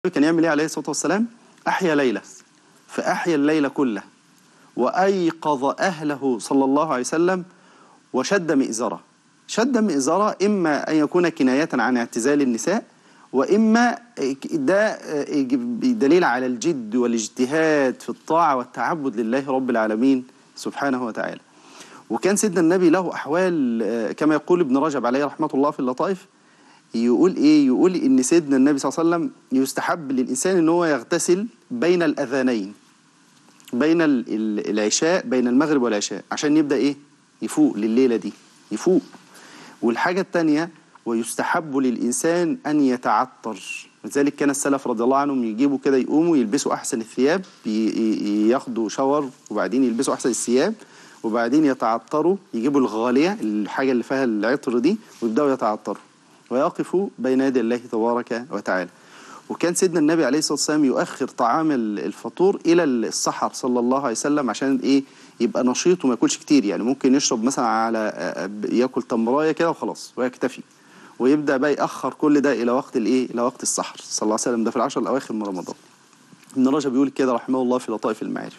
كان يعمل ايه عليه الصلاه والسلام احيا ليله فاحيا الليل كله وايقظ اهله صلى الله عليه وسلم وشد مئزره شد مئزره اما ان يكون كنايه عن اعتزال النساء واما ده دليل على الجد والاجتهاد في الطاعه والتعبد لله رب العالمين سبحانه وتعالى وكان سيدنا النبي له احوال آه، كما يقول ابن رجب عليه رحمه الله في اللطائف يقول ايه يقول ان سيدنا النبي صلى الله عليه وسلم يستحب للانسان ان هو يغتسل بين الاذانين بين ال- ال- العشاء بين المغرب والعشاء عشان يبدا ايه يفوق لليله دي يفوق والحاجه الثانيه ويستحب للانسان ان يتعطر لذلك كان السلف رضي الله عنهم يجيبوا كده يقوموا يلبسوا احسن الثياب ي- ي- ياخدوا شاور وبعدين يلبسوا احسن الثياب وبعدين يتعطروا يجيبوا الغاليه الحاجه اللي فيها العطر دي ويبداوا يتعطروا ويقفوا بين يدي الله تبارك وتعالى وكان سيدنا النبي عليه الصلاه والسلام يؤخر طعام ال- الفطور الى السحر صلى الله عليه وسلم عشان ايه يبقى نشيط وما ياكلش كتير يعني ممكن يشرب مثلا على آه، آه، ياكل تمرايه كده وخلاص ويكتفي ويبدا بقى ياخر كل ده الى وقت الايه الى وقت السحر صلى الله عليه وسلم ده في العشر الاواخر من رمضان ابن رجب بيقول كده رحمه الله في لطائف المعارف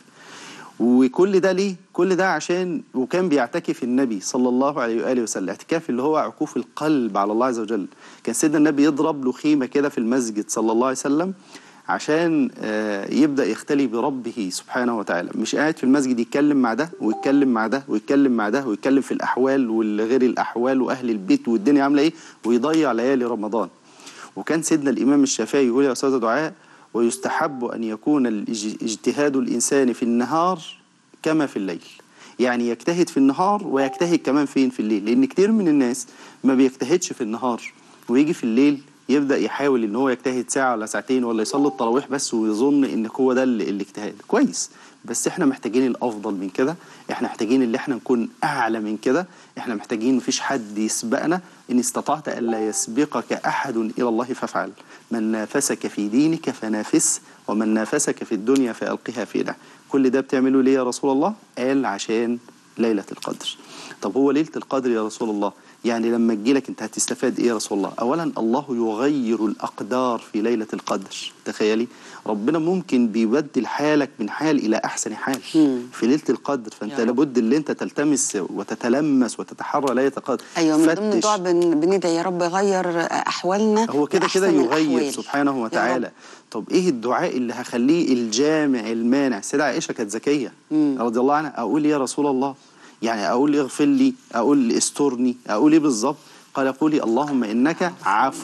وكل ده ليه؟ كل ده عشان وكان بيعتكف النبي صلى الله عليه واله وسلم، الاعتكاف اللي هو عكوف القلب على الله عز وجل، كان سيدنا النبي يضرب له خيمه كده في المسجد صلى الله عليه وسلم عشان آه، يبدا يختلي بربه سبحانه وتعالى، مش قاعد في المسجد يتكلم مع ده ويتكلم مع ده ويتكلم مع ده ويتكلم في الاحوال والغير الاحوال واهل البيت والدنيا عامله ايه ويضيع ليالي رمضان. وكان سيدنا الامام الشافعي يقول يا استاذ دعاء ويستحب ان يكون الاج- اجتهاد الانسان في النهار كما في الليل يعني يجتهد في النهار ويجتهد كمان فين في الليل لان كتير من الناس ما بيجتهدش في النهار ويجي في الليل يبدا يحاول ان هو يجتهد ساعه ولا ساعتين ولا يصلي التراويح بس ويظن ان هو ده ال- الاجتهاد كويس بس احنا محتاجين الافضل من كده احنا محتاجين اللي احنا نكون اعلى من كده احنا محتاجين مفيش حد يسبقنا ان استطعت الا يسبقك احد الى الله فافعل من نافسك في دينك فنافس ومن نافسك في الدنيا فالقها في ده كل ده بتعمله ليه يا رسول الله قال عشان ليله القدر طب هو ليله القدر يا رسول الله يعني لما تجيلك انت هتستفاد ايه يا رسول الله اولا الله يغير الاقدار في ليله القدر تخيلي ربنا ممكن بيبدل حالك من حال الى احسن حال مم. في ليله القدر فانت يا رب. لابد ان انت تلتمس وتتلمس وتتحرى ليله القدر ايوه من ضمن فتش. الدعاء بن- بندعي يا رب غير احوالنا هو كده كده لأحسن يغير الأحوال. سبحانه يا وتعالى رب. طب ايه الدعاء اللي هخليه الجامع المانع سيدة عائشة كانت ذكية مم. رضي الله عنها اقول يا رسول الله يعني اقول اغفر لي اقول استرني اقول ايه بالظبط قال قولي اللهم انك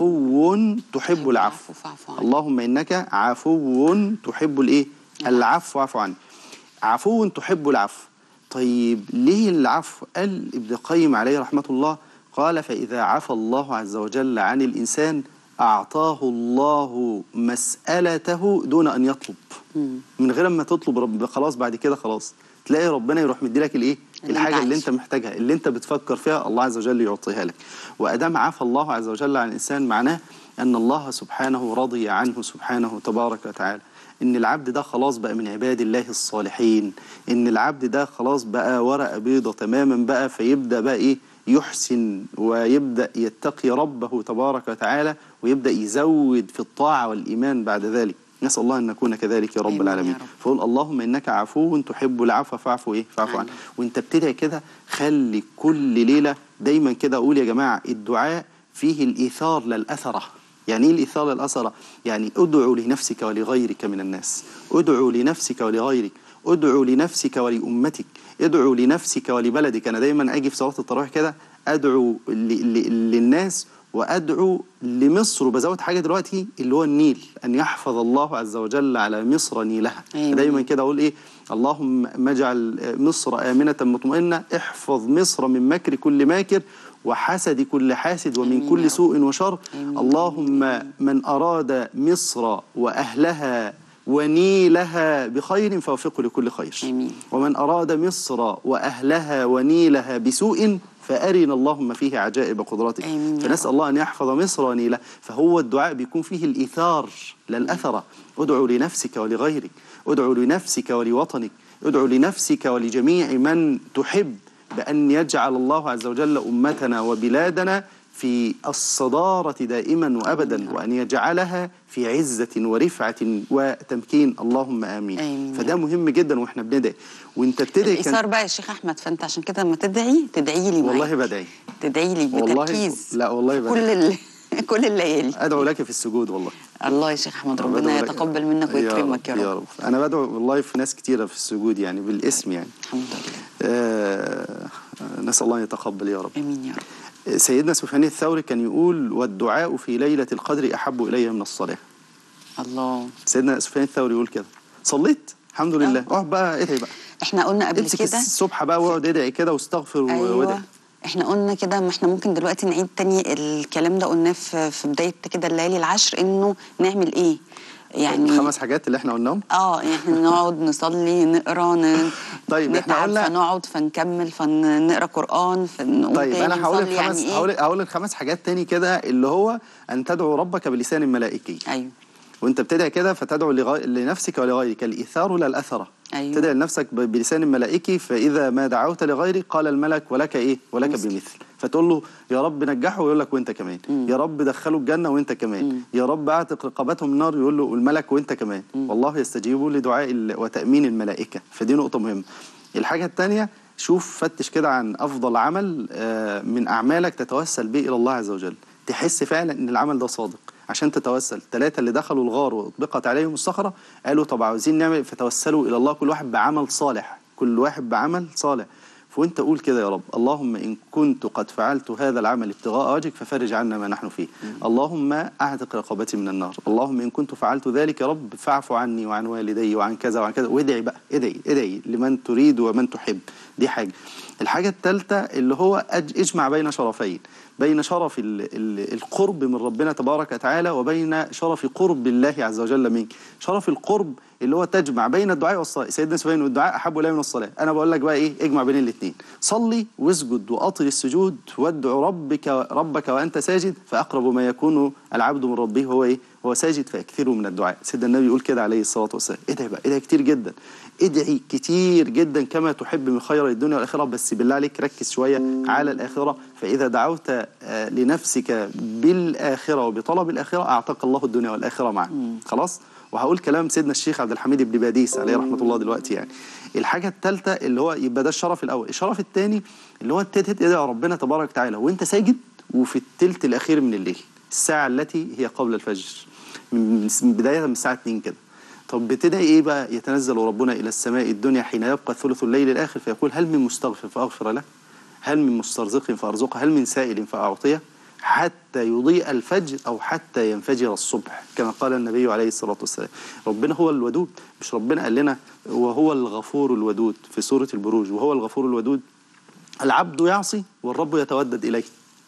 عفو تحب العفو فاعف عني. اللهم انك عفو تحب الايه العفو عفو عني عفو تحب العفو طيب ليه العفو قال ابن القيم عليه رحمه الله قال فاذا عفى الله عز وجل عن الانسان اعطاه الله مسالته دون ان يطلب مم. من غير ما تطلب رب خلاص بعد كده خلاص تلاقي ربنا يروح مديلك الايه اللي الحاجه انت اللي عايزه. انت محتاجها اللي انت بتفكر فيها الله عز وجل يعطيها لك وادام عفى الله عز وجل عن الانسان معناه ان الله سبحانه رضي عنه سبحانه تبارك وتعالى ان العبد ده خلاص بقى من عباد الله الصالحين ان العبد ده خلاص بقى ورقه بيضه تماما بقى فيبدا بقى ايه يحسن ويبدا يتقي ربه تبارك وتعالى ويبدا يزود في الطاعه والايمان بعد ذلك نسال الله ان نكون كذلك يا رب آمين يا العالمين رب. فقول اللهم انك عفو تحب العفو فاعف ايه فاعف عنه آمين. وانت بتدعي كده خلي كل ليله دايما كده اقول يا جماعه الدعاء فيه الايثار للاثره يعني ايه الايثار للاثره يعني ادعو لنفسك ولغيرك من الناس ادعو لنفسك ولغيرك ادعو لنفسك ولامتك ادعو لنفسك ولبلدك انا دايما اجي في صلاه التراويح كده ادعو ل- ل- للناس وادعو لمصر وبزود حاجه دلوقتي اللي هو النيل ان يحفظ الله عز وجل على مصر نيلها آمين. دايما كده اقول ايه اللهم اجعل مصر امنه مطمئنه احفظ مصر من مكر كل ماكر وحسد كل حاسد ومن آمين يا كل رب. سوء وشر آمين. اللهم من اراد مصر واهلها ونيلها بخير فوفقه لكل خير آمين. ومن اراد مصر واهلها ونيلها بسوء فارنا اللهم فيه عجائب قدرتك آمين يا فنسال الله ان يحفظ مصر ونيلها فهو الدعاء بيكون فيه الايثار للاثره ادعو لنفسك ولغيرك ادعو لنفسك ولوطنك ادعو لنفسك ولجميع من تحب بأن يجعل الله عز وجل أمتنا وبلادنا في الصدارة دائما وأبدا وأن يجعلها في عزة ورفعة وتمكين اللهم آمين آمين. فده مهم جدا وإحنا بندعي وأنت بتدعي الايثار بقى يا شيخ احمد فانت عشان كده لما تدعي تدعي لي والله معاك. بدعي تدعي لي والله بتركيز لا والله كل بدعي ال... كل الليالي أدعو لك في السجود والله الله يا شيخ احمد ربنا بدعو لك- يتقبل منك ويكرمك يا رب, يا رب أنا بدعو والله في ناس كتيرة في السجود يعني بالاسم يعني الحمد لله آه نسأل الله أن يتقبل يا رب امين يا رب سيدنا سفيان الثوري كان يقول والدعاء في ليلة القدر أحب إلي من الصلاة الله سيدنا سفيان الثوري يقول كده صليت الحمد لله اقعد بقى ادعي بقى احنا قلنا قبل امسك كده الصبح بقى واقعد ادعي كده واستغفر ايوه وادعي احنا قلنا كده ما احنا ممكن دلوقتي نعيد تاني الكلام ده قلناه في في بدايه كده الليالي العشر انه نعمل ايه يعني الخمس حاجات اللي احنا قلناهم اه يعني احنا نقعد نصلي نقرا ن... طيب، احنا نتعب قلنا- فنقعد فنكمل فنقرا قران فنقوم طيب تاني انا هقول نصلي الخمس يعني هقول ايه هقول الخمس حاجات تاني كده اللي هو ان تدعو ربك بلسان ملائكي ايوه وانت بتدعي كده فتدعو لغي... لنفسك ولغيرك الايثار لا الاثره أيوة. تدعي لنفسك ب- بلسان ملائكي فاذا ما دعوت لغيرك قال الملك ولك ايه ولك مثل. بمثل فتقول له يا رب نجحه ويقول لك وانت كمان يا رب دخله الجنه وانت كمان يا رب اعتق رقبتهم من النار يقول له الملك وانت كمان والله يستجيب لدعاء ال... وتامين الملائكه فدي نقطه مهمه الحاجه الثانيه شوف فتش كده عن افضل عمل آه، من اعمالك تتوسل به الى الله عز وجل تحس فعلا ان العمل ده صادق عشان تتوسل ثلاثة اللي دخلوا الغار وأطبقت عليهم الصخرة قالوا طب عاوزين نعمل فتوسلوا إلى الله كل واحد بعمل صالح كل واحد بعمل صالح فوانت قول كده يا رب اللهم إن كنت قد فعلت هذا العمل ابتغاء وجهك ففرج عنا ما نحن فيه اللهم أعتق رقبتي من النار اللهم إن كنت فعلت ذلك يا رب فاعف عني وعن والدي وعن كذا وعن كذا وادعي بقى ادعي ادعي لمن تريد ومن تحب دي حاجة الحاجة الثالثة اللي هو أج- اجمع بين شرفين بين شرف ال ال القرب من ربنا تبارك وتعالى وبين شرف قرب الله عز وجل منك شرف القرب اللي هو تجمع بين الدعاء والصلاة سيدنا سفيان والدعاء أحب إليه من الصلاة أنا بقول لك بقى إيه اجمع بين الاثنين صلي واسجد وأطل السجود وادعو ربك ربك وأنت ساجد فأقرب ما يكون العبد من ربه هو إيه هو ساجد فيكثروا من الدعاء سيدنا النبي يقول كده عليه الصلاة والسلام ادعي بقى ادعي كتير جدا ادعي كتير جدا كما تحب من خير الدنيا والآخرة بس بالله عليك ركز شوية على الآخرة فإذا دعوت آه، لنفسك بالآخرة وبطلب الآخرة أعطاك الله الدنيا والآخرة معا خلاص وهقول كلام سيدنا الشيخ عبد الحميد بن باديس عليه رحمة الله دلوقتي يعني الحاجة الثالثة اللي هو يبقى ده الشرف الأول الشرف الثاني اللي هو تدعي ربنا تبارك وتعالى وانت ساجد وفي الثلث الأخير من الليل الساعة التي هي قبل الفجر من من بداية من الساعة 2 كده طب بتدعي ايه بقى يتنزل ربنا الى السماء الدنيا حين يبقى ثلث الليل الاخر فيقول هل من مستغفر فاغفر له هل من مسترزق فارزقه هل من سائل فاعطيه حتى يضيء الفجر او حتى ينفجر الصبح كما قال النبي عليه الصلاه والسلام ربنا هو الودود مش ربنا قال لنا وهو الغفور الودود في سوره البروج وهو الغفور الودود العبد يعصي والرب يتودد اليه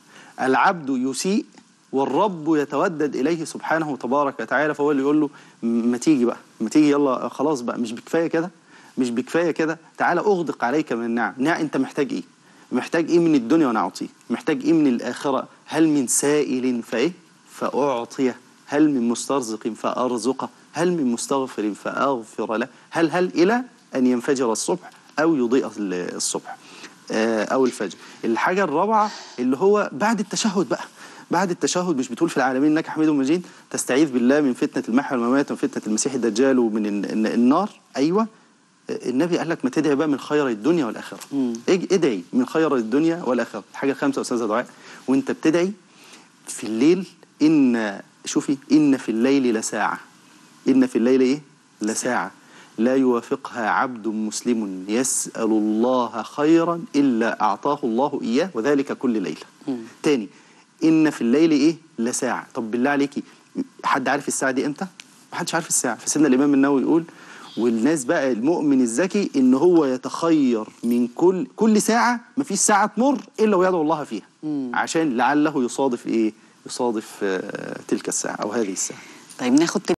العبد يسيء والرب يتودد اليه سبحانه تبارك وتعالى فهو اللي يقول له م- ما تيجي بقى ما تيجي يلا خلاص بقى مش بكفايه كده مش بكفايه كده تعالى اغدق عليك من النعم نعم انت محتاج ايه محتاج ايه من الدنيا وانا اعطيه محتاج ايه من الاخره هل من سائل فايه فاعطيه هل من مسترزق فارزقه هل من مستغفر فاغفر له هل هل الى ان ينفجر الصبح او يضيء ال- الصبح آه، او الفجر الحاجه الرابعه اللي هو بعد التشهد بقى بعد التشهد مش بتقول في العالمين انك حميد مجيد تستعيذ بالله من فتنه المحيا والممات ومن فتنه المسيح الدجال ومن الن- الن- النار ايوه آه، النبي قال لك ما تدعي بقى من خير الدنيا والاخره اج- ادعي من خير الدنيا والاخره الحاجه الخامسه يا استاذه دعاء وانت بتدعي في الليل ان شوفي ان في الليل لساعه إن في الليل إيه؟ لساعة لا يوافقها عبد مسلم يسأل الله خيرا إلا أعطاه الله إياه وذلك كل ليلة تاني إن في الليل إيه؟ لساعة طب بالله عليكي حد عارف الساعة دي إمتى؟ محدش عارف الساعة فسيدنا الإمام النووي يقول والناس بقى المؤمن الذكي إن هو يتخير من كل كل ساعة مفيش ساعة تمر إلا ويدعو الله فيها عشان لعله يصادف إيه؟ يصادف آه، تلك الساعة أو هذه الساعة طيب ناخد